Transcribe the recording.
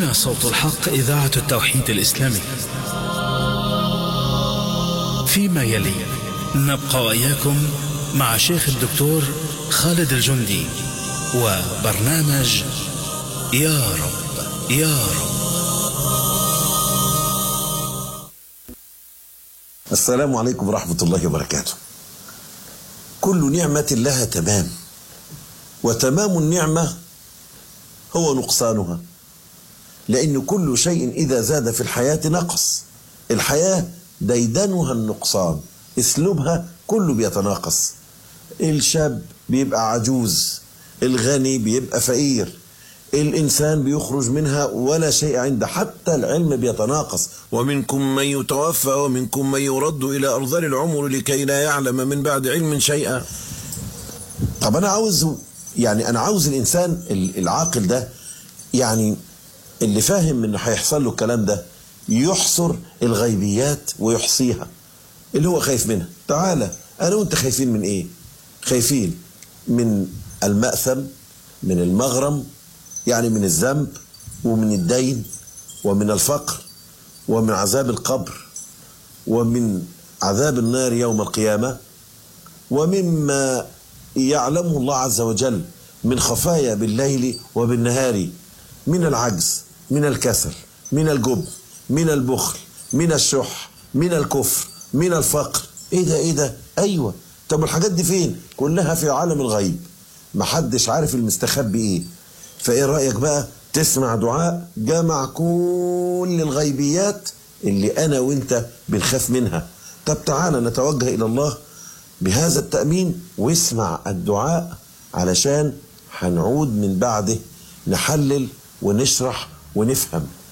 هنا صوت الحق إذاعة التوحيد الإسلامي فيما يلي نبقى وإياكم مع شيخ الدكتور خالد الجندي وبرنامج يا رب يا رب السلام عليكم ورحمة الله وبركاته كل نعمة لها تمام وتمام النعمة هو نقصانها لأن كل شيء إذا زاد في الحياة نقص الحياة ديدنها النقصان اسلوبها كله بيتناقص الشاب بيبقى عجوز الغني بيبقى فقير الإنسان بيخرج منها ولا شيء عنده حتى العلم بيتناقص ومنكم من يتوفى ومنكم من يرد إلى أرذل العمر لكي لا يعلم من بعد علم شيئا طب أنا عاوز يعني أنا عاوز الإنسان العاقل ده يعني اللي فاهم إنه هيحصل له الكلام ده يحصر الغيبيات ويحصيها اللي هو خايف منها تعالى أنا وأنت خايفين من إيه خايفين من المأثم من المغرم يعني من الذنب ومن الدين ومن الفقر ومن عذاب القبر ومن عذاب النار يوم القيامة ومما يعلمه الله عز وجل من خفايا بالليل وبالنهار من العجز من الكسل من الجبن من البخل من الشح من الكفر من الفقر ايه ده ايه ده ايوه طب الحاجات دي فين كلها في عالم الغيب محدش عارف المستخبي ايه فايه رايك بقى تسمع دعاء جمع كل الغيبيات اللي انا وانت بنخاف منها طب تعالى نتوجه الى الله بهذا التامين واسمع الدعاء علشان هنعود من بعده نحلل ونشرح ونفهم